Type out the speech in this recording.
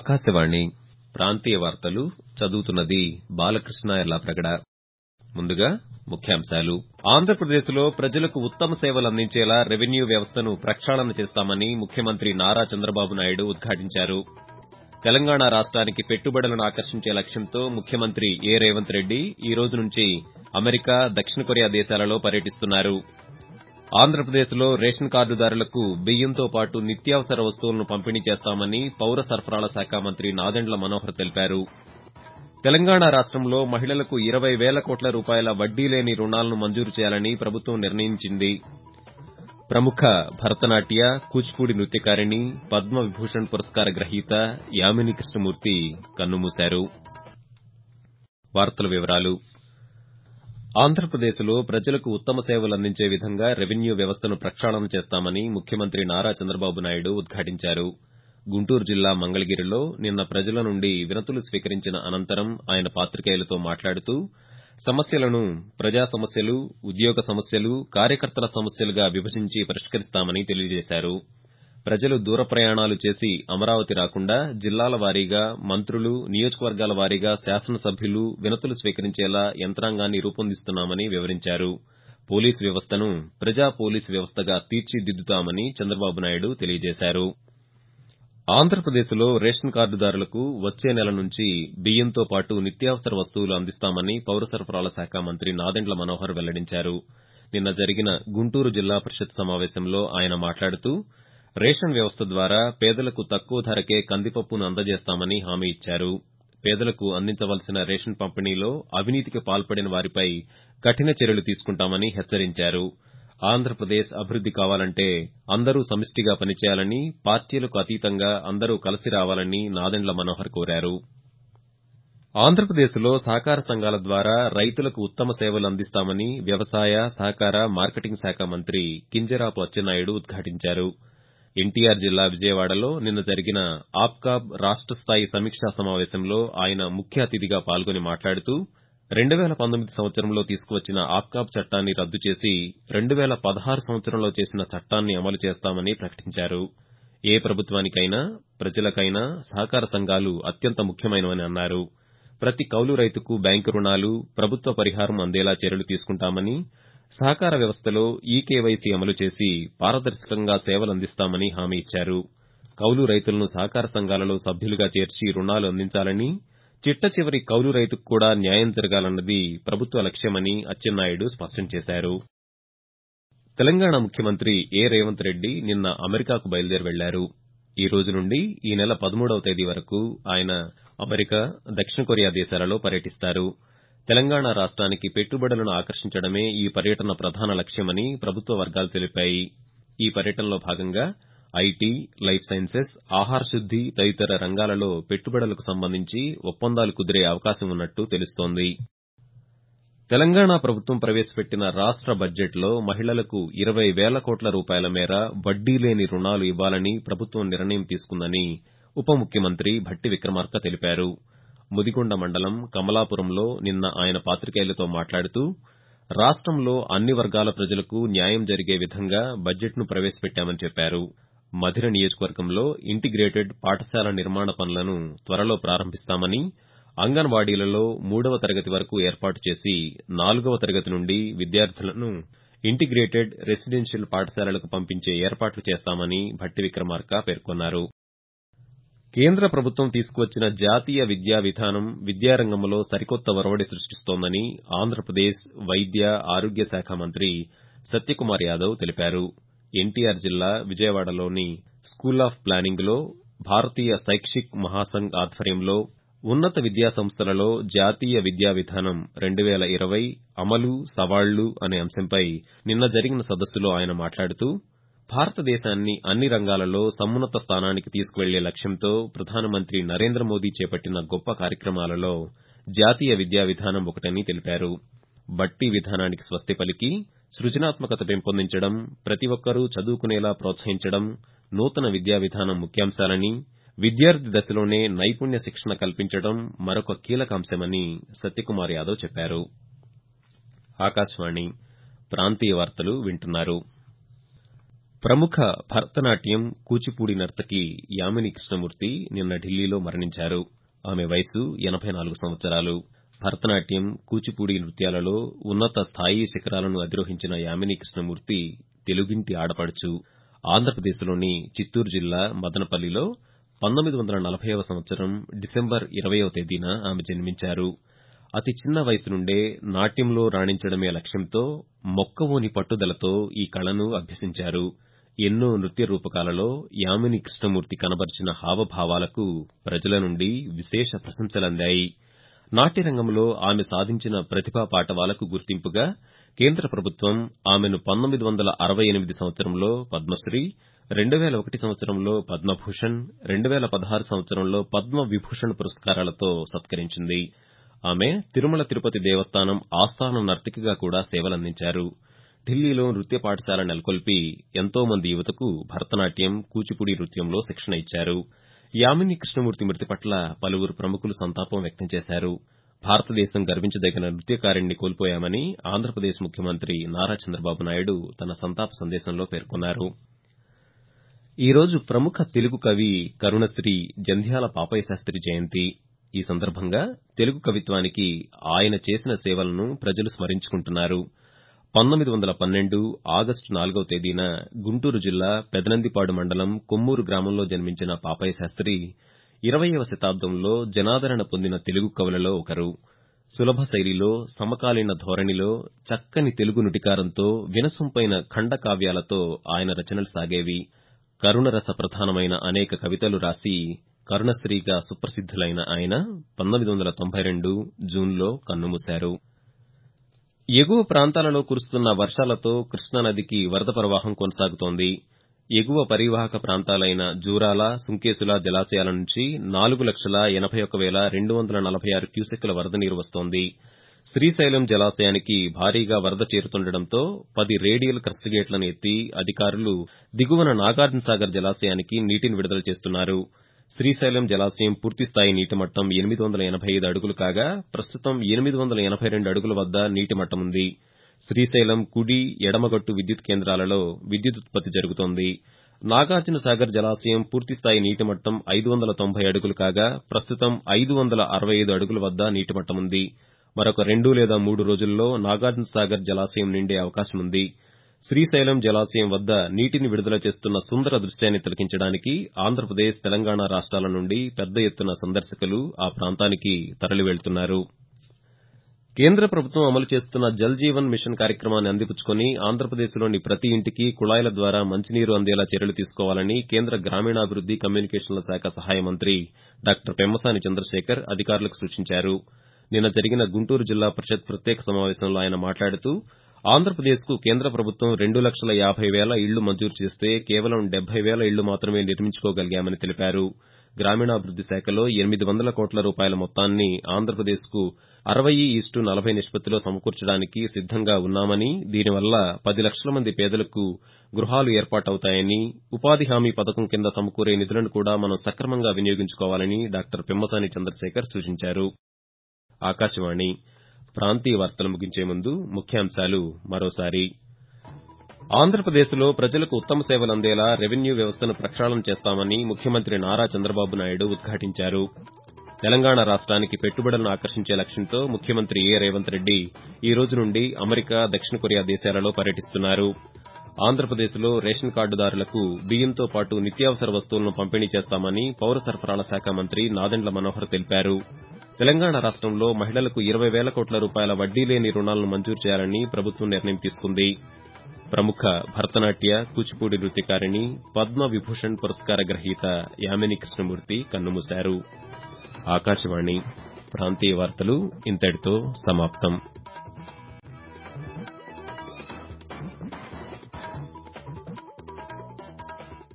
ఆకాశవాణి ప్రాంతీయ వార్తలు చదువుతున్నది బాలకృష్ణ ఎల్లాప్రగడ ముందుగా ముఖ్యాంశాలు ఆంధ్రప్రదేశ్లో ప్రజలకు ఉత్తమ సేవలు అందించేలా రెవెన్యూ వ్యవస్థను ప్రక్షాళన చేస్తామని ముఖ్యమంత్రి నారా చంద్రబాబు నాయుడు ఉద్ఘాటించారు తెలంగాణ రాష్ట్రానికి పెట్టుబడులను ఆకర్షించే లక్ష్యంతో ముఖ్యమంత్రి ఏ రేవంత్ రెడ్డి ఈ రోజు నుంచి అమెరికా దక్షిణ కొరియా దేశాలలో పర్యటిస్తున్నారు ఆంధ్రప్రదేశ్లో రేషన్ కార్డుదారులకు బియ్యంతో పాటు నిత్యావసర వస్తువులను పంపిణీ చేస్తామని పౌర సరఫరాల శాఖ మంత్రి నాదెండ్ల మనోహర్ తెలిపారు తెలంగాణ రాష్టంలో మహిళలకు ఇరవై వేల కోట్ల రూపాయల వడ్డీ లేని రుణాలను మంజూరు చేయాలని ప్రభుత్వం నిర్ణయించింది ప్రముఖ భరతనాట్య కూచిపూడి నృత్యకారిణి పద్మ విభూషణ్ పురస్కార గ్రహీత యామిని కృష్ణమూర్తి కన్నుమూశారు ఆంధ్రప్రదేశ్లో ప్రజలకు ఉత్తమ సేవలు అందించే విధంగా రెవెన్యూ వ్యవస్థను ప్రక్షాళన చేస్తామని ముఖ్యమంత్రి నారా చంద్రబాబు నాయుడు ఉద్ఘాటించారు గుంటూరు జిల్లా మంగళగిరిలో నిన్న ప్రజల నుండి వినతులు స్వీకరించిన అనంతరం ఆయన పాతికేయులతో మాట్లాడుతూ సమస్యలను ప్రజా సమస్యలు ఉద్యోగ సమస్యలు కార్యకర్తల సమస్యలుగా విభజించి పరిష్కరిస్తామని తెలియజేశారు ప్రజలు దూర ప్రయాణాలు చేసి అమరావతి రాకుండా జిల్లాల వారీగా మంత్రులు నియోజకవర్గాల వారీగా శాసనసభ్యులు వినతులు స్వీకరించేలా యంత్రాంగాన్ని రూపొందిస్తున్నామని వివరించారు పోలీసు వ్యవస్థను ప్రజా పోలీసు వ్యవస్థగా తీర్చిదిద్దుతామని చంద్రబాబు నాయుడు తెలియజేశారు ఆంధ్రప్రదేశ్లో రేషన్ కార్డుదారులకు వచ్చే నెల నుంచి బియ్యంతో పాటు నిత్యావసర వస్తువులు అందిస్తామని పౌర సరఫరాల శాఖ మంత్రి నాదెండ్ల మనోహర్ వెల్లడించారు నిన్న జరిగిన గుంటూరు జిల్లా పరిషత్ సమావేశంలో ఆయన మాట్లాడుతూ రేషన్ వ్యవస్థ ద్వారా పేదలకు తక్కువ ధరకే కందిపప్పును అందజేస్తామని హామీ ఇచ్చారు పేదలకు అందించవలసిన రేషన్ పంపిణీలో అవినీతికి పాల్పడిన వారిపై కఠిన చర్యలు తీసుకుంటామని హెచ్చరించారు ఆంధ్రప్రదేశ్ అభివృద్ది కావాలంటే అందరూ సమిష్టిగా పనిచేయాలని పార్టీలకు అతీతంగా అందరూ కలిసి రావాలని నాదెండ్ల మనోహర్ కోరారు ఆంధ్రప్రదేశ్లో సహకార సంఘాల ద్వారా రైతులకు ఉత్తమ సేవలు అందిస్తామని వ్యవసాయ సహకార మార్కెటింగ్ శాఖ మంత్రి కింజరాపు అచ్చెన్నాయుడు ఉద్ఘాటించారు ఎన్టీఆర్ జిల్లా విజయవాడలో నిన్న జరిగిన ఆప్కాబ్ రాష్ట స్థాయి సమీక్షా సమావేశంలో ఆయన ముఖ్య అతిథిగా పాల్గొని మాట్లాడుతూ 2019 సంవత్సరంలో తీసుకువచ్చిన ఆప్కాబ్ చట్టాన్ని రద్దు చేసి 2016 సంవత్సరంలో చేసిన చట్టాన్ని అమలు చేస్తామని ప్రకటించారు ఏ ప్రభుత్వానికైనా ప్రజలకైనా సహకార సంఘాలు అత్యంత ముఖ్యమైనవని అన్నారు ప్రతి కౌలు రైతుకు బ్యాంకు రుణాలు ప్రభుత్వ పరిహారం అందేలా చర్యలు తీసుకుంటామని సహకార వ్యవస్థలో ఈ కేవైసీ అమలు చేసి పారదర్శకంగా సేవలందిస్తామని హామీ ఇచ్చారు కౌలు రైతులను సహకార సంఘాలలో సభ్యులుగా చేర్చి రుణాలు అందించాలని చిట్ట చివరి కౌలు రైతుకు కూడా న్యాయం జరగాలన్నది ప్రభుత్వ లక్ష్యమని అచ్చెన్నాయుడు స్పష్టం చేశారు తెలంగాణ ముఖ్యమంత్రి ఏ రేవంత్ రెడ్డి నిన్న అమెరికాకు బయలుదేరి వెళ్లారు ఈ రోజు నుండి ఈ నెల పదమూడవ తేదీ వరకు ఆయన అమెరికా దక్షిణ కొరియా దేశాలలో పర్యటిస్తారు తెలంగాణ రాష్ట్రానికి పెట్టుబడులను ఆకర్షించడమే ఈ పర్యటన ప్రధాన లక్ష్యమని ప్రభుత్వ వర్గాలు తెలిపాయి ఈ పర్యటనలో భాగంగా ఐటీ లైఫ్ సైన్సెస్ ఆహార శుద్ది తదితర రంగాలలో పెట్టుబడులకు సంబంధించి ఒప్పందాలు కుదిరే అవకాశం ఉన్నట్టు తెలుస్తోంది తెలంగాణ ప్రభుత్వం ప్రవేశపెట్టిన రాష్ట బడ్జెట్లో మహిళలకు ఇరవై వేల కోట్ల రూపాయల మేర వడ్డీ లేని రుణాలు ఇవ్వాలని ప్రభుత్వం నిర్ణయం తీసుకుందని ఉప ముఖ్యమంత్రి భట్టి విక్రమార్క తెలిపారు ముదిగొండ మండలం కమలాపురంలో నిన్న ఆయన పాతికేయులతో మాట్లాడుతూ రాష్టంలో అన్ని వర్గాల ప్రజలకు న్యాయం జరిగే విధంగా బడ్జెట్ను ప్రవేశపెట్టామని చెప్పారు మధిర నియోజకవర్గంలో ఇంటిగ్రేటెడ్ పాఠశాల నిర్మాణ పనులను త్వరలో ప్రారంభిస్తామని అంగన్వాడీలలో మూడవ తరగతి వరకు ఏర్పాటు చేసి నాలుగవ తరగతి నుండి విద్యార్థులను ఇంటిగ్రేటెడ్ రెసిడెన్షియల్ పాఠశాలలకు పంపించే ఏర్పాట్లు చేస్తామని భట్టి విక్రమార్క పేర్కొన్నారు కేంద్ర ప్రభుత్వం తీసుకువచ్చిన జాతీయ విద్యా విధానం విద్యారంగంలో సరికొత్త ఒరవడి సృష్టిస్తోందని ఆంధ్రప్రదేశ్ వైద్య ఆరోగ్య శాఖ మంత్రి సత్యకుమార్ యాదవ్ తెలిపారు ఎన్టీఆర్ జిల్లా విజయవాడలోని స్కూల్ ఆఫ్ ప్లానింగ్లో భారతీయ శైక్షిక్ మహాసంఘ్ ఆధ్వర్యంలో ఉన్నత విద్యా సంస్థలలో జాతీయ విద్యా విధానం 2020 అమలు సవాళ్లు అనే అంశంపై నిన్న జరిగిన సదస్సులో ఆయన మాట్లాడుతూ భారతదేశాన్ని అన్ని రంగాలలో సమున్నత స్థానానికి తీసుకువెళ్లే లక్ష్యంతో ప్రధానమంత్రి నరేంద్ర మోదీ చేపట్టిన గొప్ప కార్యక్రమాలలో జాతీయ విద్యా విధానం ఒకటని తెలిపారు బట్టి విధానానికి స్వస్తి పలికి సృజనాత్మకత పెంపొందించడం ప్రతి ఒక్కరూ చదువుకునేలా ప్రోత్సహించడం నూతన విద్యా విధానం ముఖ్యాంశాలని విద్యార్థి దశలోనే నైపుణ్య శిక్షణ కల్పించడం మరొక కీలక అంశమని సత్యకుమార్ యాదవ్ చెప్పారు ఆకాశవాణి ప్రాంతీయ వార్తలు వింటున్నారు ప్రముఖ భరతనాట్యం కూచిపూడి నర్తకి యామిని కృష్ణమూర్తి నిన్న ఢిల్లీలో మరణించారు ఆమె వయసు 84 సంవత్సరాలు భరతనాట్యం కూచిపూడి నృత్యాలలో ఉన్నత స్థాయి శిఖరాలను అధిరోహించిన యామిని కృష్ణమూర్తి తెలుగింటి ఆడపడుచు ఆంధ్రప్రదేశ్లోని చిత్తూరు జిల్లా మదనపల్లిలో 1940వ సంవత్సరం డిసెంబర్ 20వ తేదీన ఆమె జన్మించారు అతి చిన్న వయసు నుండే నాట్యంలో రాణించడమే లక్ష్యంతో మొక్కవోని పట్టుదలతో ఈ కళను అభ్యసించారు ఎన్నో నృత్య రూపకాలలో యామిని కృష్ణమూర్తి కనబరిచిన హావభావాలకు ప్రజల నుండి విశేష ప్రశంసలందాయి నాట్యరంగంలో ఆమె సాధించిన ప్రతిభా పాటవాలకు గుర్తింపుగా కేంద్ర ప్రభుత్వం ఆమెను 1968 సంవత్సరంలో పద్మశ్రీ 2001 సంవత్సరంలో పద్మభూషణ్ 2016 సంవత్సరంలో పద్మ విభూషణ్ పురస్కారాలతో సత్కరించింది ఆమె తిరుమల తిరుపతి దేవస్థానం ఆస్థాన నర్తకిగా కూడా సేవలందించారు ఢిల్లీలో నృత్య పాఠశాల నెలకొల్పి ఎంతో మంది యువతకు భరతనాట్యం కూచిపూడి నృత్యంలో శిక్షణ ఇచ్చారు యామిని కృష్ణమూర్తి మృతి పట్ల పలువురు ప్రముఖులు సంతాపం వ్యక్తం చేశారు భారతదేశం గర్వించదగిన నృత్యకారిణిని కోల్పోయామని ఆంధ్రప్రదేశ్ ముఖ్యమంత్రి నారా చంద్రబాబు నాయుడు తన సంతాప సందేశంలో పేర్కొన్నారు ఈ రోజు ప్రముఖ తెలుగు కవి కరుణశ్రీ జంధ్యాల పాపయ్య శాస్త్రి జయంతి ఈ సందర్భంగా తెలుగు కవిత్వానికి ఆయన చేసిన సేవలను ప్రజలు స్మరించుకుంటున్నారు 1912 ఆగస్టు 4వ తేదీన గుంటూరు జిల్లా పెదనందిపాడు మండలం కొమ్మూరు గ్రామంలో జన్మించిన పాపయ్య శాస్త్రి 20వ శతాబ్దంలో జనాదరణ పొందిన తెలుగు కవులలో ఒకరు సులభ శైలిలో సమకాలీన ధోరణిలో చక్కని తెలుగు నుడికారంతో వినసొంపైన ఖండ కావ్యాలతో ఆయన రచనలు సాగేవి కరుణరస ప్రధానమైన అనేక కవితలు రాసి కరుణశ్రీగా సుప్రసిద్ధులైన ఆయన 1992 జూన్లో కన్నుమూశారు ఎగువ ప్రాంతాలలో కురుస్తున్న వర్షాలతో కృష్ణానదికి వరద ప్రవాహం కొనసాగుతోంది ఎగువ పరీవాహక ప్రాంతాలైన జూరాల సుంకేసుల జలాశయాల నుంచి నాలుగు లక్షల ఎనభై ఒక్క వేల రెండు వందల నలభై ఆరు క్యూసెక్కుల వరద నీరు వస్తోంది శ్రీశైలం జలాశయానికి భారీగా వరద చేరుతుండటంతో పది రేడియల్ క్రస్ట్గేట్లను ఎత్తి అధికారులు దిగువన నాగార్జునసాగర్ జలాశయానికి నీటిని విడుదల చేస్తున్నారు శ్రీశైలం జలాశయం పూర్తిస్థాయి నీటి మట్టం 885 అడుగులు కాగా ప్రస్తుతం 882 అడుగుల వద్ద నీటి మట్టముంది శ్రీశైలం కుడి ఎడమగట్టు విద్యుత్ కేంద్రాలలో విద్యుదుత్పత్తి జరుగుతోంది నాగార్జునసాగర్ జలాశయం పూర్తిస్థాయి నీటి మట్టం 590 అడుగులు కాగా ప్రస్తుతం 565 అడుగుల వద్ద నీటి మట్టముంది మరొక రెండు లేదా మూడు రోజుల్లో నాగార్జునసాగర్ జలాశయం నిండే అవకాశముంది శ్రీశైలం జలాశయం వద్ద నీటిని విడుదల చేస్తున్న సుందర దృశ్యాన్ని తిలకించడానికి ఆంధ్రప్రదేశ్ తెలంగాణ రాష్ట్రాల నుండి పెద్ద ఎత్తున సందర్శకులు ఆ ప్రాంతానికి తరలి వెళ్తున్నారు కేంద్ర ప్రభుత్వం అమలు చేస్తున్న జల్ జీవన్ మిషన్ కార్యక్రమాన్ని అందిపుచ్చుకుని ఆంధ్రప్రదేశ్లోని ప్రతి ఇంటికి కుళాయిల ద్వారా మంచినీరు అందేలా చర్యలు తీసుకోవాలని కేంద్ర గ్రామీణాభివృద్ది కమ్యూనికేషన్ల శాఖ సహాయ మంత్రి డాక్టర్ పెమ్మసాని చంద్రశేఖర్ అధికారులకు సూచించారు నిన్న జరిగిన గుంటూరు జిల్లా పరిషత్ ప్రత్యేక సమావేశంలో ఆయన మాట్లాడుతూ ఆంధ్రప్రదేశ్కు కేంద్ర ప్రభుత్వం రెండు లక్షల యాభై వేల ఇళ్లు మంజూరు చేస్తే కేవలం డెబ్బై వేల ఇళ్లు మాత్రమే నిర్మించుకోగలిగామని తెలిపారు గ్రామీణాభివృద్ది శాఖలో ఎనిమిది వందల కోట్ల రూపాయల మొత్తాన్ని ఆంధ్రప్రదేశ్కు అరవై ఈస్టు నలభై నిష్పత్తిలో సమకూర్చడానికి సిద్దంగా ఉన్నామని దీనివల్ల పది లక్షల మంది పేదలకు గృహాలు ఏర్పాటవుతాయని ఉపాధి హామీ పథకం కింద సమకూరే నిధులను కూడా మనం సక్రమంగా వినియోగించుకోవాలని డాక్టర్ పెమ్మసాని చంద్రశేఖర్ సూచించారు ఆకాశవాణి ప్రాంతీయ వార్తలు ముగించే ముందు ముఖ్యాంశాలు మరోసారి ఆంధ్రప్రదేశ్లో ప్రజలకు ఉత్తమ సేవలు అందేలా రెవెన్యూ వ్యవస్థను ప్రక్షాళన చేస్తామని ముఖ్యమంత్రి నారా చంద్రబాబు నాయుడు ఉద్ఘాటించారు తెలంగాణ రాష్ట్రానికి పెట్టుబడులను ఆకర్షించే లక్ష్యంతో ముఖ్యమంత్రి ఏ రేవంత్ రెడ్డి ఈ రోజు నుండి అమెరికా దక్షిణ కొరియా దేశాలలో పర్యటిస్తున్నారు ఆంధ్రప్రదేశ్లో రేషన్ కార్డుదారులకు బియ్యంతో పాటు నిత్యావసర వస్తువులను పంపిణీ చేస్తామని పౌర సరఫరాల శాఖ మంత్రి నాదెండ్ల మనోహర్ తెలిపారు తెలంగాణ రాష్ట్రంలో మహిళలకు ఇరవై వేల కోట్ల రూపాయల వడ్డీ లేని రుణాలను మంజూరు చేయాలని ప్రభుత్వం నిర్ణయం తీసుకుంది ప్రముఖ భరతనాట్య కూచిపూడి నృత్యకారిణి పద్మ విభూషణ్ పురస్కార గ్రహీత యామిని కృష్ణమూర్తి కన్నుమూశారు ఆకాశవాణి ప్రాంతీయ వార్తలు ఇంతటితో సమాప్తం